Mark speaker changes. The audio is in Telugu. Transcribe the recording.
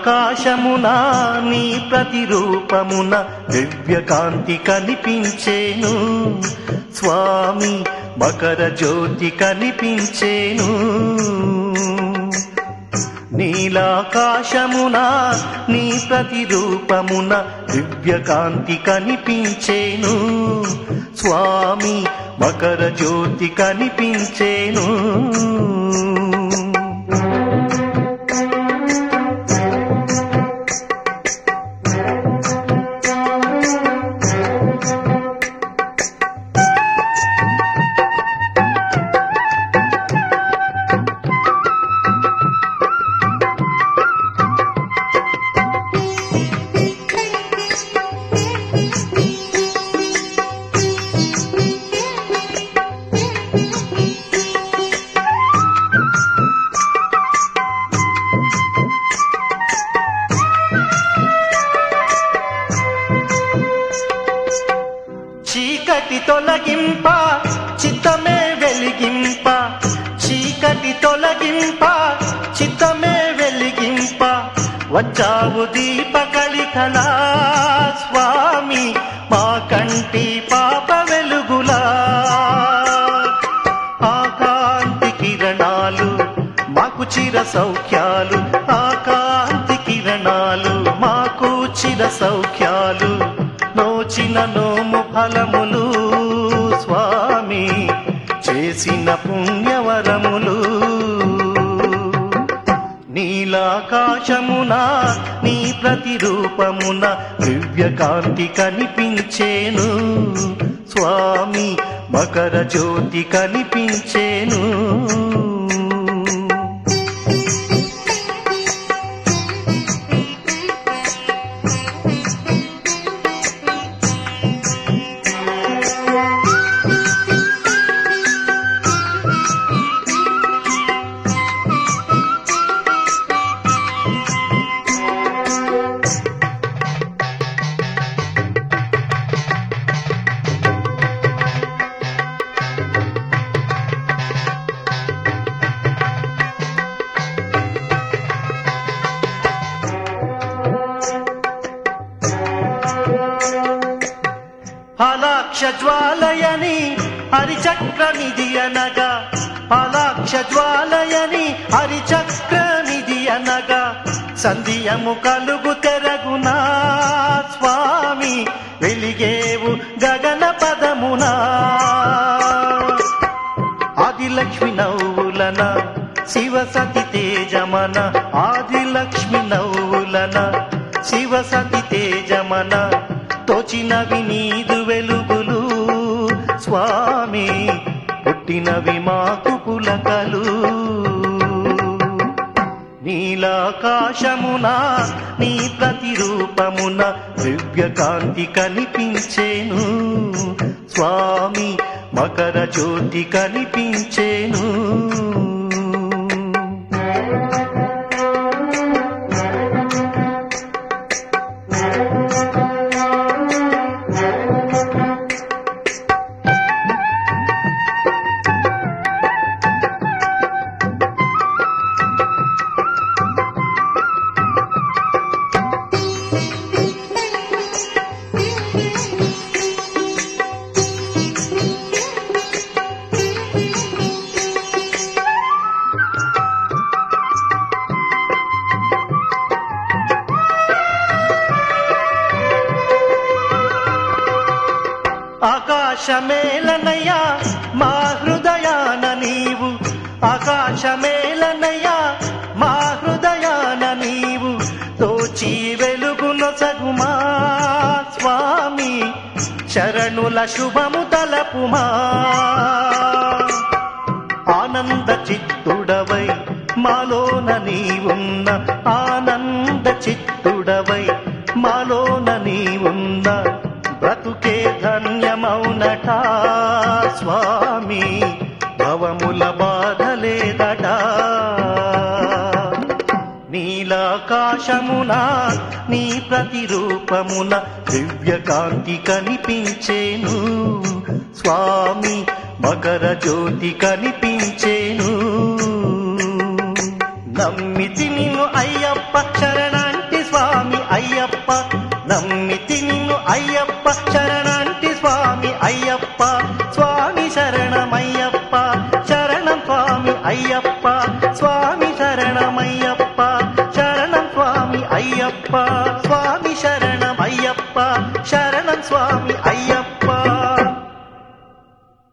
Speaker 1: నీలాకాశమున నీ ప్రతిరూపమున దివ్యకాంతి కనిపించేను స్వామి మకర జ్యోతి కనిపించేను నీలాకాశమున నీ ప్రతిరూపమున దివ్యకాంతి కనిపించేను స్వామి మకర జ్యోతి కనిపించేను చీకటి తొలగింప చిత్తమే వెలిగింప చీకటి తొలగింప చిత్తమే వెలిగింప వచ్చావు దీప కలికలా స్వామి మా కంటి పాప వెలుగులా ఆ కాంతి కిరణాలు మాకు చిర సౌఖ్యాలు ఆ కాంతి కిరణాలు మాకు చిర సౌఖ్యాలు నోచిన నోము ఫలములు స్వామి చేసిన పుణ్యవరములు నీలాకాశమున నీ ప్రతిరూపమున దివ్యకాంతి కనిపించేను స్వామి మకర జ్యోతి కనిపించేను ఫలాక్ష జ్వాలయని హరిచక్రనిధి అనగా ఫలాక్ష జ్వాలయని హరిచక్రనిధి అనగా సంధియము కలుగు తెరగునా స్వామి వెలిగేవు గగన పదమునా ఆదిలక్ష్మి నవ్వులన శివసతి తేజమన ఆదిలక్ష్మి నవ్వులన శివసతి తేజమన తోచినవి నీదు వెలుగులు స్వామి పుట్టినవి మాకు పులకలు నీలాకాశమున నీ ప్రతిరూపమున దివ్యకాంతి కనిపించేను స్వామి మకర జ్యోతి కనిపించేను ఆకాశమేలనయ్యా మా హృదయాన నీవు ఆకాశమేలనయ్యా మా హృదయాన నీవు తోచి వెలుగును సగుమా స్వామి శరణుల శుభము తలపుమా ఆనంద చిత్తుడవై మాలోన నీవున్న ఆనంద చిత్తుడవై మాలోన నీవున్న బ్రతుకే ధన్యమౌనట స్వామి భవముల బాధలేదట నీలాకాశమున నీ ప్రతిరూపమున దివ్యకాంతి కనిపించేను స్వామి మకర జ్యోతి కనిపించేను నమ్మితి నిన్ను అయ్యప్ప శరణాంటి శరణమయ్యప్ప స్వామి శరణమయ్యప్ప